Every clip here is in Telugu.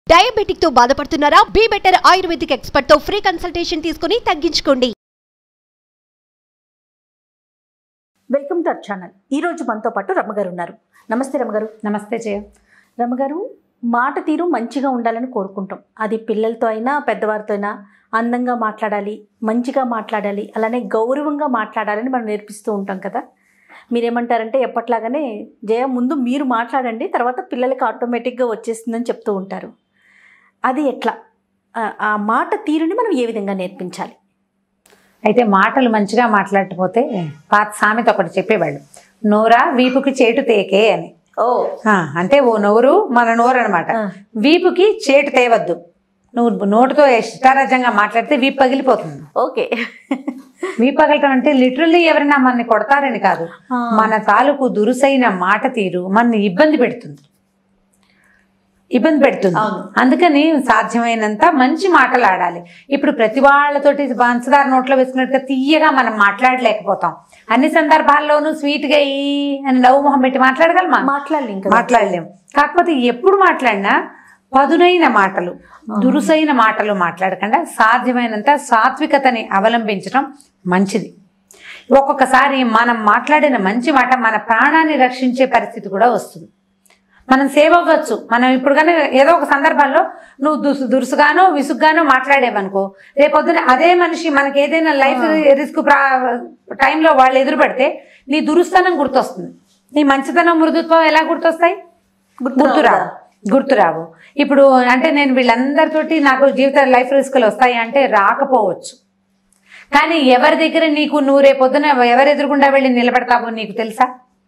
డయాబెటిక్ తో బాధపడుతున్నారా బీ బెటర్ ఆయుర్వేదిక్ ఎక్స్పర్ట్ తో ఫ్రీ కన్సల్టేషన్ తీసుకుని తగ్గించుకోండి వెల్కమ్ టు అవర్ ఛానల్ ఈరోజు మనతో పాటు రమ్మగారు ఉన్నారు నమస్తే రమ్మగారు నమస్తే జయ రమ్మగారు మాట తీరు మంచిగా ఉండాలని కోరుకుంటాం అది పిల్లలతో అయినా పెద్దవారితో అయినా అందంగా మాట్లాడాలి మంచిగా మాట్లాడాలి అలానే గౌరవంగా మాట్లాడాలని మనం నేర్పిస్తూ ఉంటాం కదా మీరేమంటారంటే ఎప్పట్లాగానే జయ ముందు మీరు మాట్లాడండి తర్వాత పిల్లలకి ఆటోమేటిక్గా వచ్చేస్తుందని చెప్తూ ఉంటారు అది ఎట్లా ఆ- ఆ మాట తీరుని మనం ఏ విధంగా నేర్పించాలి అయితే మాటలు మంచిగా మాట్లాడకపోతే పాత సామెత ఒకటి చెప్పేవాళ్ళు నోరా వీపుకి చేటు తేకే అని ఓ ఆ, అంటే ఓ నోరు మన నోరు అనమాట ఆ. వీపుకి చేటు తేవద్దు నువ్వు నోటితో ఇష్టారాజ్యంగా మాట్లాడితే వీపు పగిలిపోతుంది ఓకే వీపు పగలటం అంటే లిటరల్లీ ఎవరైనా మనని కొడతారని కాదు ఆ. మన తాలూకు దురుసైన మాట తీరు మనని ఇబ్బంది పెడుతుంది ఇబ్బంది పెడుతుంది అవును. అందుకని సాధ్యమైనంత మంచి మాటలు ఆడాలి ఇప్పుడు ప్రతి వాళ్ళతోటి పంచదార నోట్లో వేసుకున్నట్టుగా తీయగా మనం మాట్లాడలేకపోతాం అన్ని సందర్భాల్లోనూ sweet గా ఈ అని నవ్వు మొహం పెట్టి మాట్లాడగలమా మాట్లాడలేం కదా మాట్లాడలేం కాకపోతే ఎప్పుడు మాట్లాడినా పదునైన మాటలు దురుసైన మాటలు మాట్లాడకుండా సాధ్యమైనంత సాత్వికతని అవలంబించడం మంచిది ఒక్కొక్కసారి మనం మాట్లాడిన మంచి మాట మన ప్రాణాన్ని రక్షించే పరిస్థితి కూడా వస్తుంది మనం సేవ్ అవ్వచ్చు మనం ఇప్పుడు కానీ ఏదో ఒక సందర్భంలో నువ్వు దుసు దురుసుగానో విసుగ్గానో మాట్లాడేవనుకో రేపొద్దున అదే మనిషి మనకి ఏదైనా లైఫ్ రిస్క్ టైంలో వాళ్ళు ఎదురు పెడితే నీ దురుస్తనం గుర్తొస్తుంది నీ మంచితనం మృదుత్వం ఎలా గుర్తొస్తాయి గుర్తురావు గుర్తురావు ఇప్పుడు అంటే నేను వీళ్ళందరితోటి నాకు జీవిత లైఫ్ రిస్కులు వస్తాయి అంటే రాకపోవచ్చు కానీ ఎవరి దగ్గర నీకు నువ్వు రేపొద్దున ఎవరు ఎదురుగుండా వెళ్ళి నిలబెడతావో నీకు తెలుసా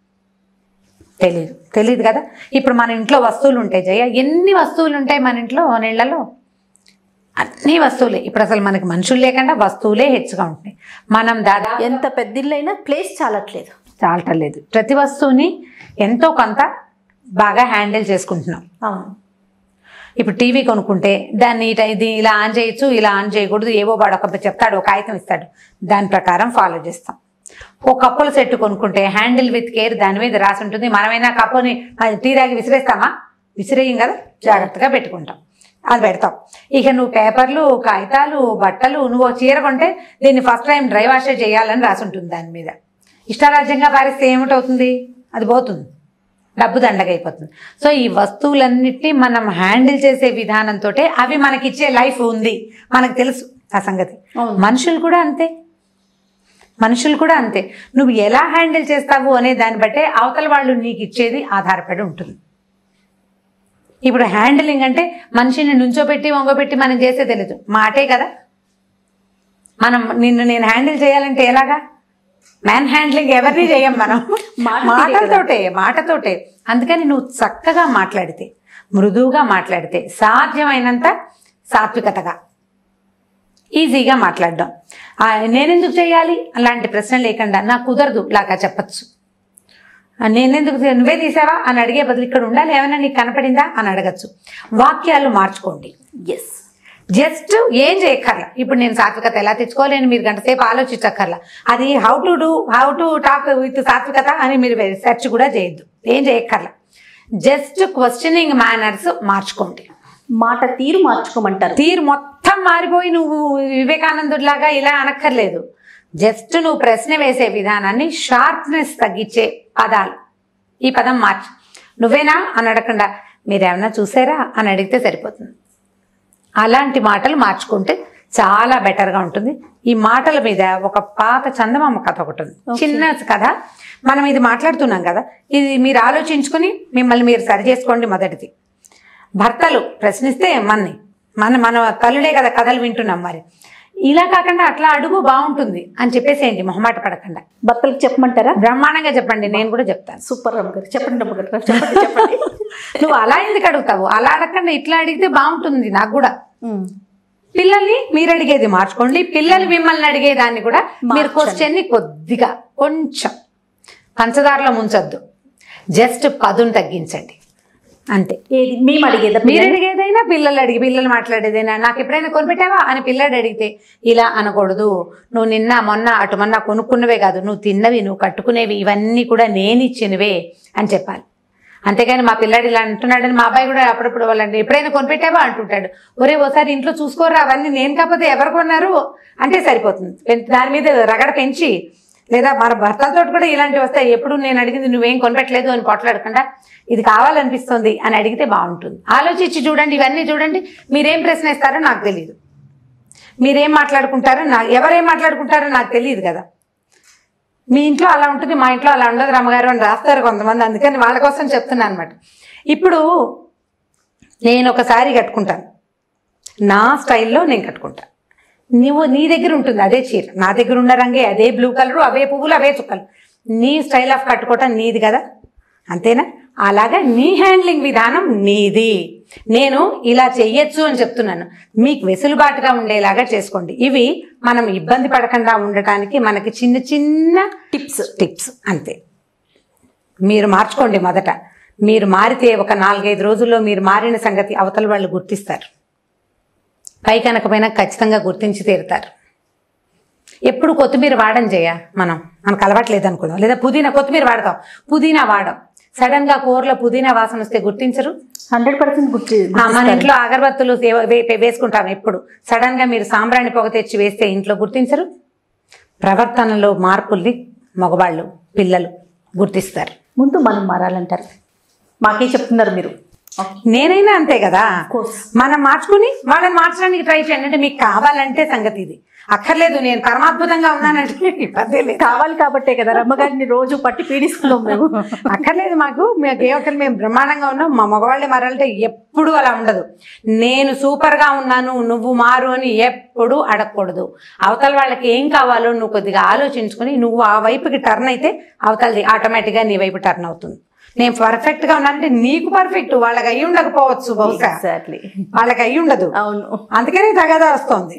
తెలియదు తెలియదు కదా ఇప్పుడు మన ఇంట్లో వస్తువులు ఉంటాయి జయ ఎన్ని వస్తువులు ఉంటాయి మన ఇంట్లో నీళ్లలో అన్ని వస్తువులే ఇప్పుడు అసలు మనకి మనుషులు లేకుండా వస్తువులే హెచ్చుగా ఉంటాయి మనం దాదాపు ఎంత పెద్దిల్లైనా ప్లేస్ చాలట్లేదు చాలటలేదు ప్రతి వస్తువుని ఎంతో కొంత బాగా హ్యాండిల్ చేసుకుంటున్నాం అవును ఇప్పుడు టీవీ కొనుక్కుంటే దాన్ని ఇట ఇది ఇలా ఆన్ చేయొచ్చు ఇలా ఆన్ చేయకూడదు ఏవో వాడు ఒక చెప్తాడు ఒక కాగితం ఇస్తాడు దాని ప్రకారం ఫాలో చేస్తాం ఓ కప్పుల సెట్ కొనుక్కుంటే హ్యాండిల్ విత్ కేర్ దాని మీద రాసి ఉంటుంది మనమైనా కప్పుని అది టీ తాగి విసిరేస్తామా విసిరేయం కదా జాగ్రత్తగా పెట్టుకుంటాం అది పెడతాం ఇక నువ్వు పేపర్లు కాగితాలు బట్టలు నువ్వు ఓ చీర కొంటే దీన్ని ఫస్ట్ టైం డ్రై వాష్ చేయాలని రాసి ఉంటుంది దాని మీద ఇష్టారాజ్యంగా పారిస్తే ఏమిటవుతుంది అది పోతుంది డబ్బు దండగైపోతుంది సో ఈ వస్తువులన్నిటినీ మనం హ్యాండిల్ చేసే విధానంతో అవి మనకిచ్చే లైఫ్ ఉంది మనకు తెలుసు ఆ సంగతి అవును. మనుషులు కూడా అంతే మనుషులు కూడా అంతే నువ్వు ఎలా హ్యాండిల్ చేస్తావు అనే దాన్ని బట్టే అవతల వాళ్ళు నీకు ఇచ్చేది ఆధారపడి ఉంటుంది ఇప్పుడు హ్యాండిలింగ్ అంటే మనిషిని నుంచోబెట్టి వంగబెట్టి మనం చేసే తెలియదు మాటే కదా మనం నిన్ను నేను హ్యాండిల్ చేయాలంటే ఎలాగా మ్యాన్ హ్యాండ్లింగ్ ఎవరిని చేయం మనం మాట తీరే కదా. మాటతోటే మాటతోటే అందుకని నువ్వు చక్కగా మాట్లాడితే మృదువుగా మాట్లాడితే సాధ్యమైనంత సాత్వికతగా ఈజీగా మాట్లాడడం ఆ, నేనెందుకు చేయాలి అలాంటి ప్రశ్న లేకుండా నాకు కుదరదు లాగా చెప్పచ్చు ఆ, నేనెందుకు తీ- నువ్వే తీసావా అని అడిగే బదులు ఇక్కడ ఉండాలి ఏమైనా నీకు కనపడిందా అని అడగచ్చు వాక్యాలు మార్చుకోండి ఎస్ జస్ట్ ఏం చేయక్కర్లా ఇప్పుడు నేను సాత్వికత ఎలా తెచ్చుకోలేను మీరు గంట సేపు ఆలోచించక్కర్లా అది how to do how to talk with సాత్వికత అని మీరు సెర్చ్ కూడా చేయొద్దు ఏం చేయక్కర్లా జస్ట్ క్వశ్చనింగ్ మేనర్స్ మార్చుకోండి మాట తీరు మార్చుకోమంటారు తీరు మొత్తం మారిపోయి నువ్వు వివేకానందుడిలాగా ఇలా అనక్కర్లేదు జస్ట్ నువ్వు ప్రశ్న వేసే విధానాన్ని షార్ప్నెస్ తగ్గించే పదాలు ఈ పదం మార్చు నువ్వేనా అని అడగకుండా మీరేమన్నా చూసారా అని అడిగితే సరిపోతుంది అలాంటి మాటలు మార్చుకుంటే చాలా బెటర్గా ఉంటుంది ఈ మాటల మీద ఒక పాత చందమామ కథ ఒకటి ఉంది చిన్న కథ మనం ఇది మాట్లాడుతున్నాం కదా ఇది మీరు ఆలోచించుకుని మిమ్మల్ని మీరు సరి చేసుకోండి మొదటిది భర్తలు ప్రశ్నిస్తే మన్ని మన మన తల్లుడే కదా కథలు వింటున్నాం మరి ఇలా కాకుండా అట్లా అడుగు బాగుంటుంది అని చెప్పేసేయండి మొహమాట పడకుండా భర్తలకు చెప్పమంటారా బ్రహ్మాండంగా చెప్పండి నేను కూడా చెప్తాను సూపర్ రమ్మ గారు చెప్పండి రమ్మ గారు చెప్పండి చెప్పండి నువ్వు అలా ఎందుకు అడుగుతావు అలా అడగకుండా ఇట్లా అడిగితే బాగుంటుంది నాకు కూడా ఉమ్. పిల్లల్ని మీరు అడిగేది మార్చుకోండి పిల్లలు మిమ్మల్ని అడిగేదాన్ని కూడా మీరు మార్చండి. క్వశ్చన్ ని కొద్దిగా కొంచెం పంచదారలో ముంచొద్దు జస్ట్ పదును తగ్గించండి అంతే ఏది మేము అడిగేదా మీరు అడిగేదైనా పిల్లలు అడిగి పిల్లలు మాట్లాడేదైనా నాకు ఎప్పుడైనా కొనిపెట్టావా అని పిల్లడు అడిగితే ఇలా అనకూడదు నువ్వు నిన్న మొన్న అటు మొన్న కొనుక్కున్నవే కాదు నువ్వు తిన్నవి నువ్వు కట్టుకునేవి ఇవన్నీ కూడా నేను ఇచ్చినవే అని చెప్పాలి అంతేగాని మా పిల్లాడు ఇలా అంటున్నాడని మా అబ్బాయి కూడా అప్పుడప్పుడు వాళ్ళండి ఎప్పుడైనా కొనిపెట్టావా అంటుంటాడు ఒరే ఓసారి ఇంట్లో చూసుకోరా అవన్నీ నేను కాకపోతే ఎవరు కొన్నారు అంటే సరిపోతుంది పెం- దాని మీద రగడ పెంచి లేదా మన భర్తలతో కూడా ఇలాంటివి వస్తాయి ఎప్పుడు నేను అడిగింది నువ్వేం కొనిపెట్టలేదు అని కొట్లాడకుండా ఇది కావాలనిపిస్తుంది అని అడిగితే బాగుంటుంది ఆలోచించి చూడండి ఇవన్నీ చూడండి మీరేం ప్రశ్న ఇస్తారో నాకు తెలియదు మీరేం మాట్లాడుకుంటారో నా ఎవరేం మాట్లాడుకుంటారో నాకు తెలియదు కదా మీ ఇంట్లో అలా ఉంటుంది మా ఇంట్లో అలా ఉండదు రమ్మగారు అని రాస్తారు కొంతమంది అందుకని వాళ్ళ కోసం చెప్తున్నాను అనమాట ఇప్పుడు నేను ఒక శారీ కట్టుకుంటాను నా స్టైల్లో నేను కట్టుకుంటాను నువ్వు నీ దగ్గర ఉంటుంది అదే చీర నా దగ్గర ఉన్న రంగే అదే బ్లూ కలరు అవే పువ్వులు అవే చుక్కలు నీ స్టైల్ ఆఫ్ కట్టుకోవటం నీది కదా అంతేనా అలాగా నీ హ్యాండ్లింగ్ విధానం నీది నేను ఇలా చెయ్యొచ్చు అని చెప్తున్నాను మీకు వెసులుబాటుగా ఉండేలాగా చేసుకోండి ఇవి మనం ఇబ్బంది పడకుండా ఉండటానికి మనకి చిన్న చిన్న టిప్స్ టిప్స్ అంతే మీరు మార్చుకోండి మొదట మీరు మారితే ఒక నాలుగైదు రోజుల్లో మీరు మారిన సంగతి అవతల వాళ్ళు గుర్తిస్తారు పై కనకపోయినా ఖచ్చితంగా గుర్తించి తీరుతారు ఎప్పుడు కొత్తిమీర వాడడం చేయ మనం మనకు అలవాట్లేదు అనుకుందాం లేదా పుదీనా కొత్తిమీర వాడతాం పుదీనా వాడం సడన్ గా కూరలో పుదీనా వాసన వస్తే గుర్తించరు హండ్రెడ్ పర్సెంట్ గుర్తి ఆ, మన ఇంట్లో అగరబత్తులు వే- వే- వేసుకుంటాం ఎప్పుడు సడన్ గా మీరు సాంబ్రాణి పొగ తెచ్చి వేస్తే ఇంట్లో గుర్తించరు ప్రవర్తనలో మార్పుల్ని మగవాళ్ళు పిల్లలు గుర్తిస్తారు ముందు మనం మారాలంటారు మాకే చెప్తున్నారు మీరు నేనైనా అంతే కదా course. మనం మార్చుకుని వాళ్ళని మార్చడానికి ట్రై చేయండి అంటే మీకు కావాలంటే సంగతి ఇది అక్కర్లేదు నేను పరమాద్భుతంగా ఉన్నానంటే ఇబ్బంది లేదు కావాలి కాబట్టే కదా రమ్మగారిని రోజు పట్టి పీడిస్తున్నాం మేము అక్కర్లేదు మాకు మేము ఏ ఒక్కరు మేము బ్రహ్మాండంగా ఉన్నాం మా మగవాళ్ళే మారాలంటే ఎప్పుడు అలా ఉండదు నేను సూపర్గా ఉన్నాను నువ్వు మారు అని ఎప్పుడు అడగకూడదు అవతల వాళ్ళకి ఏం కావాలో నువ్వు కొద్దిగా ఆలోచించుకుని నువ్వు ఆ వైపుకి టర్న్ అయితే అవతలది ఆటోమేటిక్గా నీ వైపు టర్న్ అవుతుంది నేను పర్ఫెక్ట్గా ఉన్నానంటే నీకు పర్ఫెక్ట్ వాళ్ళకి అయ్యి ఉండకపోవచ్చు బహుశా ఎగ్జాక్ట్లీ వాళ్ళకి అయ్యి ఉండదు అవును అందుకనే తగదా వస్తుంది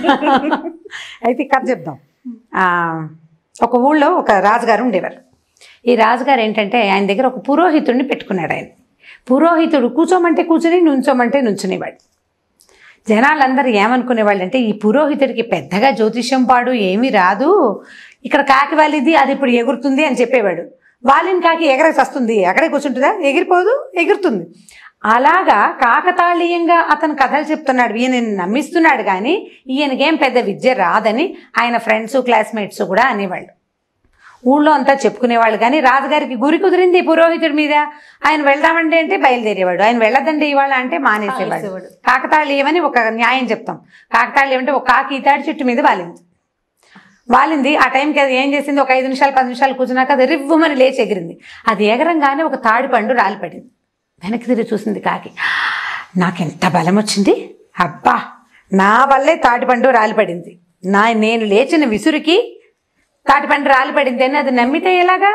అయితే కథ చెప్దాం ఆ, ఒక ఊళ్ళో ఒక రాజుగారు ఉండేవారు ఈ రాజుగారు ఏంటంటే ఆయన దగ్గర ఒక పురోహితుడిని పెట్టుకున్నాడు ఆయన పురోహితుడు కూర్చోమంటే కూర్చుని నుంచోమంటే నుంచునేవాడు జనాలందరూ ఏమనుకునేవాళ్ళు అంటే ఈ పురోహితుడికి పెద్దగా జ్యోతిష్యం పాడు ఏమీ రాదు ఇక్కడ కాకి వాలిది అది ఇప్పుడు ఎగురుతుంది అని చెప్పేవాడు వాలిన కాకి ఎగరేసి వస్తుంది అక్కడే కూర్చుంటుందా ఎగిరిపోదు ఎగురుతుంది అలాగా కాకతాళీయంగా అతను కథలు చెప్తున్నాడు ఈయన నమ్మిస్తున్నాడు కానీ ఈయనకేం పెద్ద విద్య రాదని ఆయన ఫ్రెండ్స్ క్లాస్మేట్స్ కూడా అనేవాళ్ళు ఊళ్ళో అంతా చెప్పుకునేవాళ్ళు కానీ రాజుగారికి గురి కుదిరింది పురోహితుడి మీద ఆయన వెళ్దామంటే అంటే బయలుదేరేవాడు ఆయన వెళ్ళదండి ఇవాళ అంటే మానేసేవాడు మానేసేవాడు. కాకతాళీయమని ఒక న్యాయం చెప్తాం కాకతాళీయం అంటే ఒక కాకి తాడి చెట్టు మీద వాలింది వాలింది ఆ టైంకి అది ఏం చేసింది ఒక ఐదు నిమిషాలు పది నిమిషాలు కూర్చున్నాక అది రివ్వుమని లేచి ఎగిరింది అది ఎగరంగానే ఒక తాడి పండు రాలిపడింది వెనక్కి తిరిగి చూసింది కాకి నాకెంత బలం వచ్చింది అబ్బా నా వల్లే తాటిపండు రాలిపడింది నా నేను లేచిన విసురుకి తాటిపండు రాలిపడింది అని అది నమ్మితే ఎలాగా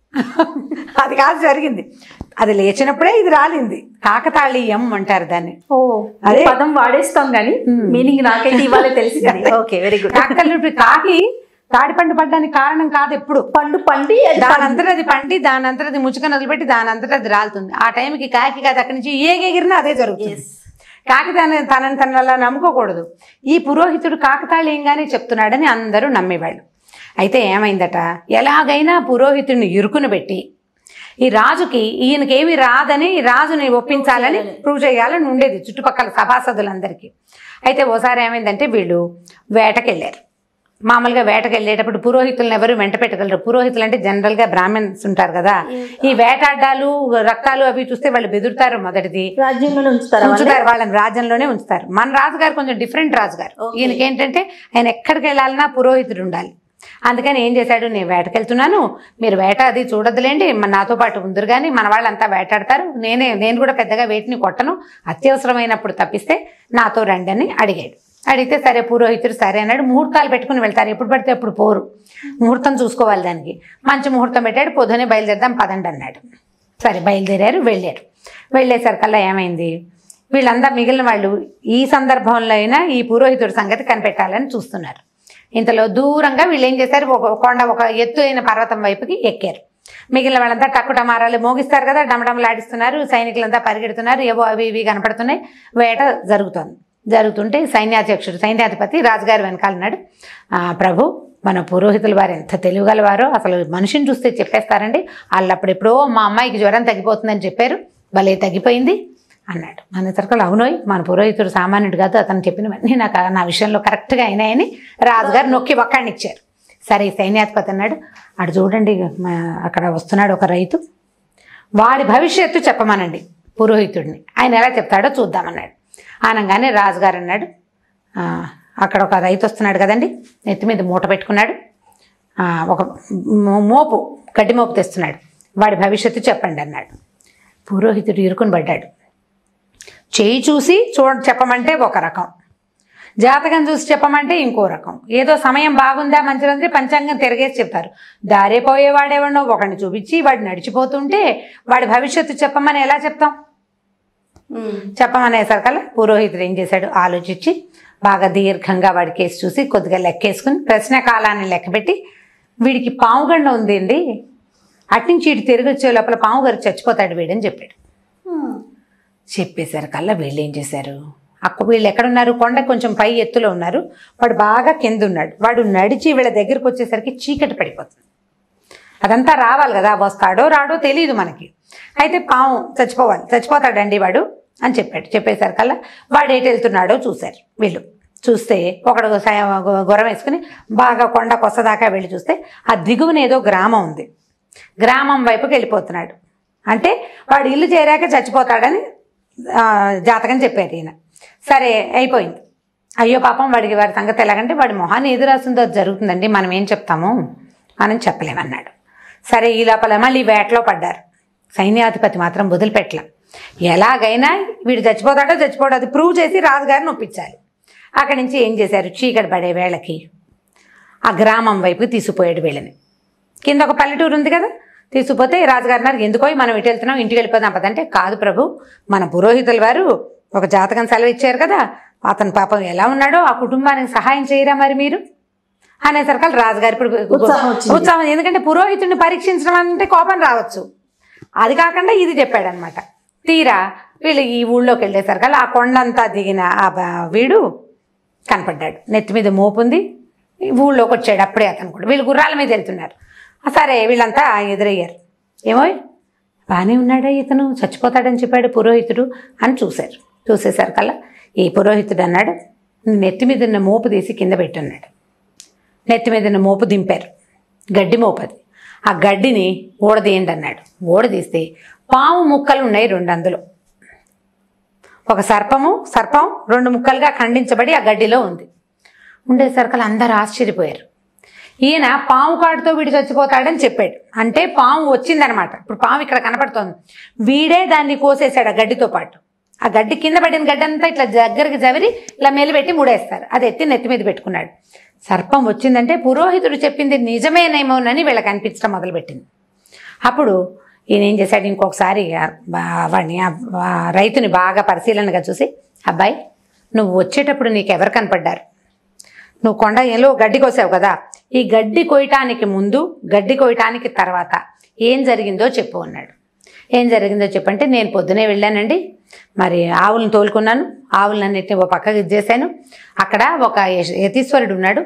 అది కాదు జరిగింది అది లేచినప్పుడే ఇది రాలింది కాకతాళీయం అంటారు దాన్ని ఓ అదే. అదే పదం వాడేస్తాం కానీ మీనింగ్ నాకైతే ఇవాళ తెలిసింది ఓకే వెరీ గుడ్ కాకతాళి కాకి తాడిపండు పడ్డానికి కారణం కాదు ఎప్పుడు పండు పండి అది దాని అంతటా అది పండి దాని అంతటా అది ముచ్చుక వదిలిపెట్టి దాని అంతటా అది రాలుతుంది ఆ టైంకి కాకి కాదు అక్కడి నుంచి ఏగెగిరినా అదే జరుగుతుంది కాకి తన తనని తన అలా నమ్ముకోకూడదు ఈ పురోహితుడు కాకతాళీయంగానే చెప్తున్నాడని అందరూ నమ్మేవాళ్ళు అయితే ఏమైందట ఎలాగైనా పురోహితుడిని ఇరుకును పెట్టి ఈ రాజుకి ఈయనకేమి రాదని ఈ రాజుని ఒప్పించాలని ప్రూవ్ చేయాలని ఉండేది చుట్టుపక్కల సభాసదులందరికీ అయితే ఓసారి ఏమైందంటే వీళ్ళు వేటకెళ్ళారు మామూలుగా వేటకు వెళ్ళేటప్పుడు పురోహితులను ఎవరు వెంట పెట్టగలరు పురోహితులు అంటే జనరల్ గా బ్రాహ్మణ్స్ ఉంటారు కదా ఈ వేటాడ్డాలు రక్తాలు అవి చూస్తే వాళ్ళు బెదురుతారు మొదటిది రాజ్యంలోనే ఉంచుతారా వాళ్ళని? ఉంచుతారు వాళ్ళని రాజ్యంలోనే ఉంచుతారు మన రాజుగారు కొంచెం డిఫరెంట్ రాజుగారు Okay. ఈయనకి ఏంటంటే ఆయన ఎక్కడికి వెళ్ళాలన్నా పురోహితుడు ఉండాలి అందుకని ఏం చేశాడు నేను వేటకెళ్తున్నాను మీరు వేట అది చూడదులేండి మన నాతో పాటు ఉందరు కానీ మన వాళ్ళంతా వేటాడతారు నేనే నేను కూడా పెద్దగా వేటిని కొట్టను అత్యవసరమైనప్పుడు తప్పిస్తే నాతో రండి అని అడిగాడు అడిగితే సరే పురోహితుడు సరే అన్నాడు ముహూర్తాలు పెట్టుకుని వెళ్తారు ఎప్పుడు పడితే అప్పుడు పోరు ముహూర్తం చూసుకోవాలి దానికి మంచి ముహూర్తం పెట్టాడు పొద్దునే బయలుదేరదాం పదండి అన్నాడు సరే బయలుదేరారు వెళ్ళారు వెళ్ళేసరికల్లా ఏమైంది వీళ్ళంతా మిగిలిన వాళ్ళు ఈ సందర్భంలో అయినా ఈ పురోహితుడి సంగతి కనిపెట్టాలని చూస్తున్నారు ఇంతలో దూరంగా వీళ్ళు ఏం చేశారు ఒక కొండ ఒక ఎత్తు అయిన పర్వతం వైపుకి ఎక్కారు మిగిలిన వాళ్ళంతా టక్కుటమారాలు మోగిస్తారు కదా డమడమలాడిస్తున్నారు సైనికులంతా పరిగెడుతున్నారు ఏవో అవి ఇవి కనపడుతున్నాయి వేట జరుగుతోంది జరుగుతుంటే సైన్యాధ్యక్షుడు సైన్యాధిపతి రాజుగారు వెనకాలన్నాడు "ఆ, ప్రభు మన పురోహితుల వారు ఎంత తెలివిగలవారో అసలు మనిషిని చూస్తే చెప్పేస్తారండి వాళ్ళు అప్పుడెప్పుడో మా అమ్మాయికి జ్వరం తగ్గిపోతుందని చెప్పారు భలే తగ్గిపోయింది అన్నాడు మన తరకలు అవునోయ్ మన పురోహితుడు సామాన్యుడు కాదు అతను చెప్పినవన్నీ నాకు నా విషయంలో కరెక్ట్గా అయినాయని రాజుగారు నొక్కి ఒక్కడిని ఇచ్చారు సరే ఈ సైన్యాధిపతి అన్నాడు అటు చూడండి మా- అక్కడ వస్తున్నాడు ఒక రైతు వాడి భవిష్యత్తు చెప్పమనండి పురోహితుడిని ఆయన ఎలా చెప్తాడో చూద్దామన్నాడు అనగానే రాజుగారు అన్నాడు "ఆ, అక్కడ ఒక రైతు వస్తున్నాడు కదండి నెత్తి మీద మూట పెట్టుకున్నాడు ఆ, ఒక మో- మోపు గడ్డి మోపు తెస్తున్నాడు వాడి భవిష్యత్తు చెప్పండి అన్నాడు పురోహితుడు ఇరుకుని పడ్డాడు చేయి చూసి చూడ చెప్పమంటే ఒక రకం జాతకం చూసి చెప్పమంటే ఇంకో రకం ఏదో సమయం బాగుందా మంచిదంటే పంచాంగం తిరగేసి చెప్తారు దారే పోయేవాడేవాడో ఒకడిని చూపించి వాడు నడిచిపోతుంటే వాడి భవిష్యత్తు చెప్పమని ఎలా చెప్తాం చెప్పమనేసరికల్లా పురోహితుడు ఏం చేశాడు ఆలోచించి బాగా దీర్ఘంగా వాడి కేసు చూసి కొద్దిగా లెక్కేసుకుని ప్రశ్న కాలాన్ని లెక్కబెట్టి వీడికి పావుగండ ఉందండి అట్నుంచి ఇటు తిరిగి వచ్చే లోపల పాము గారు చచ్చిపోతాడు వీడని చెప్పాడు చెప్పేశారు కల్లా వీళ్ళు ఏం చేశారు అక్క వీళ్ళు ఎక్కడున్నారు కొండ కొంచెం పై ఎత్తులో ఉన్నారు వాడు బాగా కింద ఉన్నాడు వాడు నడిచి వీళ్ళ దగ్గరికి వచ్చేసరికి చీకటి పడిపోతుంది అదంతా రావాలి కదా వస్తాడో రాడో తెలియదు మనకి అయితే పాము చచ్చిపోవాలి చచ్చిపోతాడండి వాడు అని చెప్పాడు చెప్పేశారు కల్లా వాడు ఎటు వెళ్తున్నాడో చూశారు వీళ్ళు చూస్తే ఒకడు సయ- గుర్రం వేసుకుని బాగా కొండ కొసదాకా వెళ్ళి చూస్తే ఆ దిగువన ఏదో గ్రామం ఉంది గ్రామం వైపుకి వెళ్ళిపోతున్నాడు అంటే వాడు ఇల్లు చేరాక చచ్చిపోతాడని ఆ, జాతకం చెప్పారు ఈయన సరే అయిపోయింది అయ్యో పాపం వాడికి వాడి సంగతి ఎలాగంటే వాడి మొహాన్ని ఎదురు రాసిందో అది జరుగుతుందండి మనం ఏం చెప్తాము మనం చెప్పలేమన్నాడు సరే ఈ లోపల మళ్ళీ వేటలో పడ్డారు సైన్యాధిపతి మాత్రం వదిలిపెట్టల ఎలాగైనా వీడు చచ్చిపోతాడో చచ్చిపోడో అది ప్రూవ్ చేసి రాజుగారిని ఒప్పించాలి అక్కడి నుంచి ఏం చేశారు చీకటి పడే వేళకి ఆ గ్రామం వైపుకి తీసుకుపోయాడు వీళ్ళని కింద ఒక పల్లెటూరు ఉంది కదా తీసుకుపోతే రాజుగారు అన్నారు ఎందుకో మనం ఇటు వెళ్తున్నాం ఇంటికి వెళ్ళిపోదాం పదంటే కాదు ప్రభు మన పురోహితుల వారు ఒక జాతకం సెలవు ఇచ్చారు కదా అతని పాపం ఎలా ఉన్నాడో ఆ కుటుంబానికి సహాయం చేయరా మరి మీరు అనేసరికి రాజుగారు ఇప్పుడు ఉత్సాహం వచ్చింది. ఉత్సాహం ఎందుకంటే పురోహితుడిని పరీక్షించడం అంటే కోపం రావచ్చు అది కాకుండా ఇది చెప్పాడనమాట తీరా వీళ్ళు ఈ ఊళ్ళోకి వెళ్ళేసరికి ఆ కొండంతా దిగిన ఆ బ- వీడు కనపడ్డాడు నెత్తి మీద మోపుంది ఈ ఊళ్ళోకి వచ్చాడు అప్పుడే అతను కూడా వీళ్ళు గుర్రాల మీద వెళ్తున్నారు ఆ సరే వీళ్ళంతా ఎదురయ్యారు ఏమో బాగానే ఉన్నాడా ఇతను చచ్చిపోతాడని చెప్పాడు పురోహితుడు అని చూశారు చూసేసరి కల్లా ఈ పురోహితుడు అన్నాడు నెత్తి మీద ఉన్న మోపు తీసి కింద పెట్టున్నాడు నెత్తి మీద ఉన్న మోపు దింపారు గడ్డి మోపు అది ఆ గడ్డిని ఊడదీయండి అన్నాడు ఊడదీస్తే పాము ముక్కలు ఉన్నాయి రెండు అందులో ఒక సర్పము సర్పం రెండు ముక్కలుగా ఖండించబడి ఆ గడ్డిలో ఉంది ఉండేసరికి అందరూ ఆశ్చర్యపోయారు ఈయన పాము కాటుతో వీడు చచ్చిపోతాడని చెప్పాడు అంటే పాము వచ్చిందనమాట ఇప్పుడు పాము ఇక్కడ కనపడుతోంది వీడే దాన్ని కోసేశాడు ఆ గడ్డితో పాటు ఆ గడ్డి కింద పడిన గడ్డి అంతా ఇట్లా దగ్గరికి జవిరి ఇలా మెలిపెట్టి ముడేస్తారు అది ఎత్తి నెత్తి మీద పెట్టుకున్నాడు సర్పం వచ్చిందంటే పురోహితుడు చెప్పింది నిజమేనేమోనని వీళ్ళకి అనిపించడం మొదలుపెట్టింది అప్పుడు ఈయన ఏం చేశాడు ఇంకొకసారి ఆ బా- వాడిని ఆ ఆ రైతుని బాగా పరిశీలనగా చూసి అబ్బాయి నువ్వు వచ్చేటప్పుడు నీకు ఎవరు కనపడ్డారు నువ్వు కొండ ఏలో గడ్డి కోసావు కదా ఈ గడ్డి కొయ్యటానికి ముందు గడ్డి కొయ్యటానికి తర్వాత ఏం జరిగిందో చెప్పు అన్నాడు ఏం జరిగిందో చెప్పంటే నేను పొద్దునే వెళ్ళానండి మరి ఆవులను తోలుకున్నాను ఆవులన్నిటిని ఒక పక్కకి ఇచ్చేసాను అక్కడ ఒక యశ- యతీశ్వరుడు ఉన్నాడు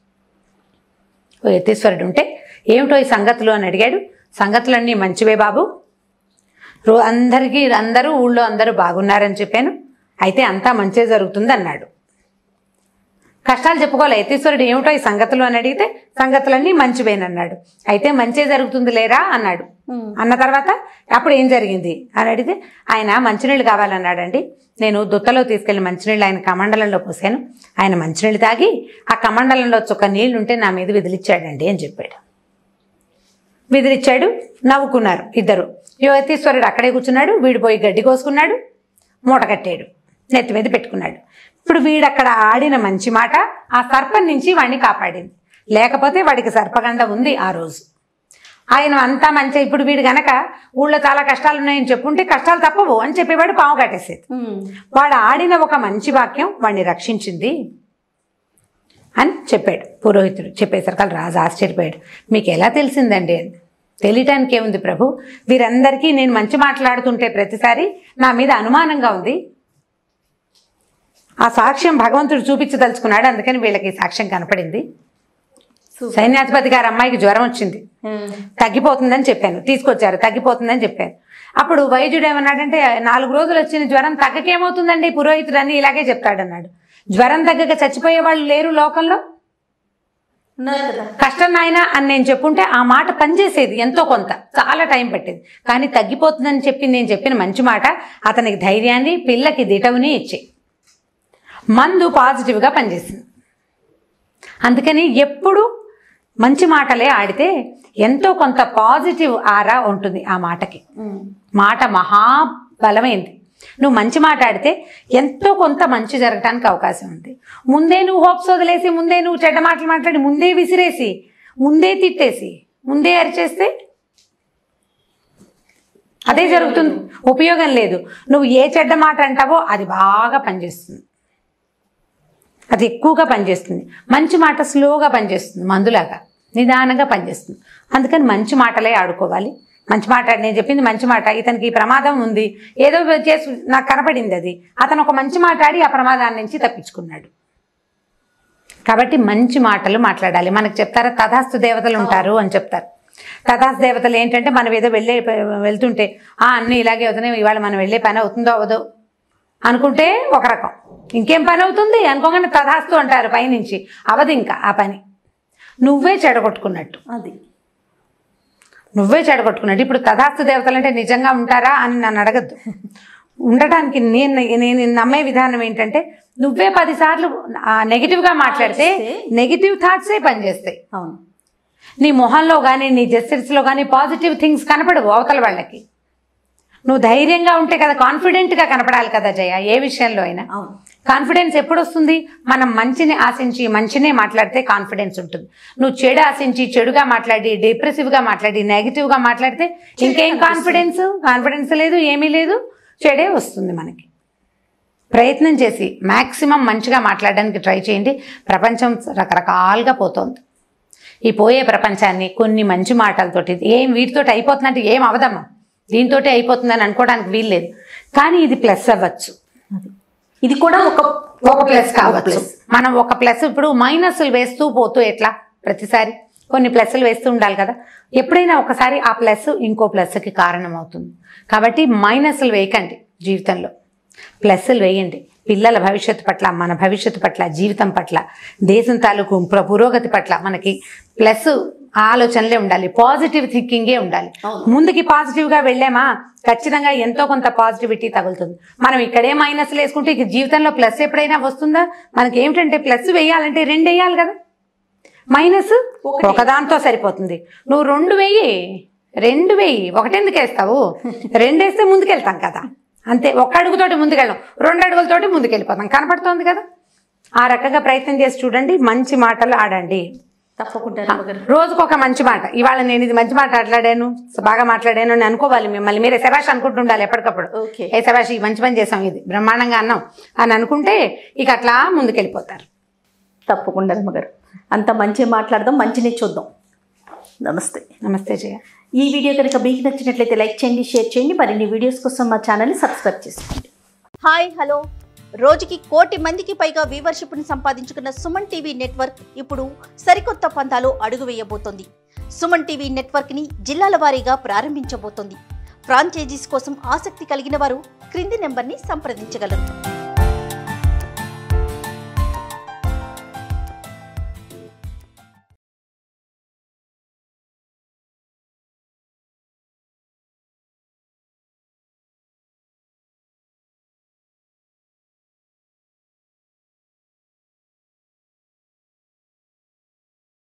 ఓ యతీశ్వరుడు ఉంటే ఏమిటో ఈ సంగతులు అని అడిగాడు సంగతులన్నీ మంచివే బాబు రో అందరికీ అందరూ ఊళ్ళో అందరూ బాగున్నారని చెప్పాను అయితే అంతా మంచే జరుగుతుంది అన్నాడు కష్టాలు చెప్పుకోవాలి యతీశ్వరుడు ఏమిటో ఈ సంగతులు అని అడిగితే సంగతులన్నీ మంచివేనన్నాడు అయితే మంచే జరుగుతుంది లేరా అన్నాడు అన్న తర్వాత అప్పుడు ఏం జరిగింది అని అడిగితే ఆయన మంచినీళ్ళు కావాలన్నాడండి నేను దుత్తలో తీసుకెళ్లి మంచినీళ్ళు ఆయన కమండలంలో పోసాను ఆయన మంచినీళ్ళు తాగి ఆ కమండలంలో చుక్క నీళ్లు ఉంటే నా మీద విదిలిచ్చాడండి అని చెప్పాడు విదిలిచ్చాడు నవ్వుకున్నారు ఇద్దరు యువతీశ్వరుడు అక్కడే కూర్చున్నాడు వీడు పోయి గడ్డి కోసుకున్నాడు మూట కట్టాడు నెత్తి మీద పెట్టుకున్నాడు ఇప్పుడు వీడు అక్కడ ఆడిన మంచి మాట ఆ సర్పం నుంచి వాడిని కాపాడింది లేకపోతే వాడికి సర్పగండ ఉంది ఆ రోజు ఆయన అంతా మంచి ఇప్పుడు వీడు గనక ఊళ్ళో చాలా కష్టాలు ఉన్నాయని చెప్పుంటే కష్టాలు తప్పవు అని చెప్పేవాడు పాము కట్టేసేది వాడు ఆడిన ఒక మంచి వాక్యం వాడిని రక్షించింది అని చెప్పాడు పురోహితుడు చెప్పేసరికి రాజు ఆశ్చర్యపోయాడు మీకు ఎలా తెలిసిందండి అని తెలియటానికి ఏముంది ప్రభు వీరందరికీ నేను మంచి మాట్లాడుతుంటే ప్రతిసారి నా మీద అనుమానంగా ఉంది ఆ సాక్ష్యం భగవంతుడు చూపించదలుచుకున్నాడు అందుకని వీళ్ళకి ఈ సాక్ష్యం కనపడింది Super. సైన్యాధిపతి గారి అమ్మాయికి జ్వరం వచ్చింది ఉమ్. తగ్గిపోతుందని చెప్పాను తీసుకొచ్చారు తగ్గిపోతుందని చెప్పాను అప్పుడు వైద్యుడు ఏమన్నాడంటే నాలుగు రోజులు వచ్చిన జ్వరం తగ్గకేమవుతుందండి పురోహితుడు అని ఇలాగే చెప్తాడన్నాడు జ్వరం తగ్గక చచ్చిపోయే వాళ్ళు లేరు లోకంలో ఉన్నారు కదా కష్టం నాయనా అని నేను చెప్పుంటే ఆ మాట పనిచేసేది ఎంతో కొంత చాలా టైం పట్టేది కానీ తగ్గిపోతుందని చెప్పి నేను చెప్పిన మంచి మాట అతనికి ధైర్యాన్ని పిల్లకి దిటవుని ఇచ్చే మందు పాజిటివ్గా పనిచేసింది అందుకని ఎప్పుడు మంచి మాటలే ఆడితే ఎంతో కొంత పాజిటివ్ ఆరా ఉంటుంది ఆ మాటకి ఉమ్. మాట మహాబలమైంది నువ్వు మంచి మాట ఆడితే ఎంతో కొంత మంచి జరగటానికి అవకాశం ఉంది ముందే నువ్వు హోప్స్ వదిలేసి ముందే నువ్వు చెడ్డ మాటలు మాట్లాడి ముందే విసిరేసి ముందే తిట్టేసి ముందే అరిచేస్తే అదే జరుగుతుంది ఉపయోగం లేదు నువ్వు ఏ చెడ్డ మాట అంటావో అది బాగా పనిచేస్తుంది అది ఎక్కువగా పనిచేస్తుంది మంచి మాట స్లోగా పనిచేస్తుంది మందులాగా నిదానంగా పనిచేస్తుంది అందుకని మంచి మాటలే ఆడుకోవాలి మంచి మాట నేను చెప్పింది మంచి మాట ఇతనికి ఈ ప్రమాదం ఉంది ఏదో చేసి నాకు కనపడింది అది అతను ఒక మంచి మాట ఆడి ఆ ప్రమాదాన్ని నుంచి తప్పించుకున్నాడు కాబట్టి మంచి మాటలు మాట్లాడాలి మనకు చెప్తారా తథాస్తు దేవతలు ఉంటారు అని చెప్తారు తథాస్తు దేవతలు ఏంటంటే మనం ఏదో వెళ్ళే వెళ్తుంటే ఆ అన్నీ ఇలాగే అవుతున్నాయి ఇవాళ మనం వెళ్ళే పని అవుతుందో అవదో అనుకుంటే ఒక రకం ఇంకేం పని అవుతుంది అనుకోగానే తథాస్తు అంటారు పైనుంచి అవదు ఇంకా ఆ పని నువ్వే చెడగొట్టుకున్నట్టు అది నువ్వే చెడగొట్టుకున్నట్టు ఇప్పుడు తథాస్తు దేవతలు అంటే నిజంగా ఉంటారా అని నన్ను అడగద్దు ఉండటానికి నేను నేను నమ్మే విధానం ఏంటంటే నువ్వే పదిసార్లు నెగిటివ్గా మాట్లాడితే నెగిటివ్ థాట్సే పనిచేస్తాయి అవును నీ మొహంలో కానీ నీ జెస్టర్స్లో కానీ పాజిటివ్ థింగ్స్ కనపడవు అవతల వాళ్ళకి నువ్వు ధైర్యంగా ఉంటే కదా కాన్ఫిడెంట్గా కనపడాలి కదా జయ ఏ విషయంలో అయినా అవును కాన్ఫిడెన్స్ ఎప్పుడు వస్తుంది మనం మంచిని ఆశించి మంచినే మాట్లాడితే కాన్ఫిడెన్స్ ఉంటుంది నువ్వు చెడు ఆశించి చెడుగా మాట్లాడి డిప్రెసివ్గా మాట్లాడి నెగిటివ్గా మాట్లాడితే ఇంకేం కాన్ఫిడెన్స్ కాన్ఫిడెన్స్ లేదు ఏమీ లేదు చెడే వస్తుంది మనకి ప్రయత్నం చేసి మ్యాక్సిమం మంచిగా మాట్లాడడానికి ట్రై చేయండి ప్రపంచం రకరకాలుగా పోతోంది ఈ పోయే ప్రపంచాన్ని కొన్ని మంచి మాటలతోటి ఏం వీటితోటి అయిపోతున్నట్టు ఏం అవదమ్మా దీంతో అయిపోతుందని అనుకోవడానికి వీల్లేదు కానీ ఇది ప్లస్ అవ్వచ్చు అది ఇది కూడా ఒక ఒక ప్లస్ కావచ్చు ప్లస్. మనం ఒక ప్లస్ ఇప్పుడు మైనస్లు వేస్తూ పోతూ ఎట్లా ప్రతిసారి కొన్ని ప్లస్లు వేస్తూ ఉండాలి కదా ఎప్పుడైనా ఒకసారి ఆ ప్లస్ ఇంకో ప్లస్కి కారణం అవుతుంది కాబట్టి మైనస్లు వేయకండి జీవితంలో ప్లస్లు వేయండి పిల్లల భవిష్యత్తు పట్ల మన భవిష్యత్తు పట్ల జీవితం పట్ల దేశం తాలూకు ప్ర- పురోగతి పట్ల మనకి ప్లస్ ఆలోచనలే ఉండాలి పాజిటివ్ థింకింగే ఉండాలి అవును. ముందుకి పాజిటివ్గా వెళ్ళామా ఖచ్చితంగా ఎంతో కొంత పాజిటివిటీ తగులుతుంది మనం ఇక్కడే మైనస్లు వేసుకుంటే ఇక జీవితంలో ప్లస్ ఎప్పుడైనా వస్తుందా మనకి ఏమిటంటే ప్లస్ వేయాలంటే రెండు వేయాలి కదా మైనస్ ఒకటి. ఒకదాంతో సరిపోతుంది నువ్వు రెండు వెయ్యి రెండు వెయ్యి ఒకటెందుకు వేస్తావు రెండు వేస్తే ముందుకెళ్తాం కదా అంతే ఒక్క అడుగుతోటి ముందుకెళ్ళాం రెండు అడుగులతోటి ముందుకెళ్ళిపోతాం కనపడుతోంది కదా ఆ రకంగా ప్రయత్నం చేసి చూడండి మంచి మాటలు ఆడండి తప్పకుండా రమ్మగారు రోజుకు ఒక మంచి మాట ఇవాళ నేను ఇది మంచి మాట మాట్లాడాను బాగా మాట్లాడాను అని అనుకోవాలి మిమ్మల్ని మీరే శభాష్ అనుకుంటుండాలి ఎప్పటికప్పుడు ఓకే ఏ శభాష్ ఈ మంచి పని చేసాం ఇది బ్రహ్మాండంగా అన్నాం అని అనుకుంటే ఇక అట్లా ముందుకెళ్ళిపోతారు తప్పకుండా రమ్మగారు అంత మంచి మాట్లాడదాం మంచిని చూద్దాం నమస్తే నమస్తే జయ ఈ వీడియో కనుక మీకు నచ్చినట్లయితే లైక్ చేయండి షేర్ చేయండి మరిన్ని వీడియోస్ కోసం మా ఛానల్ని సబ్స్క్రైబ్ చేసుకోండి హాయ్ హలో రోజుకి కోటి మందికి పైగా వ్యూవర్షిప్ను సంపాదించుకున్న సుమన్ టీవీ నెట్వర్క్ ఇప్పుడు సరికొత్త పంతాలో అడుగు వేయబోతోంది సుమన్ టీవీ నెట్వర్క్ని జిల్లాల వారీగా ప్రారంభించబోతోంది ఫ్రాంచైజీస్ కోసం ఆసక్తి కలిగిన వారు క్రింది నెంబర్ని సంప్రదించగలరు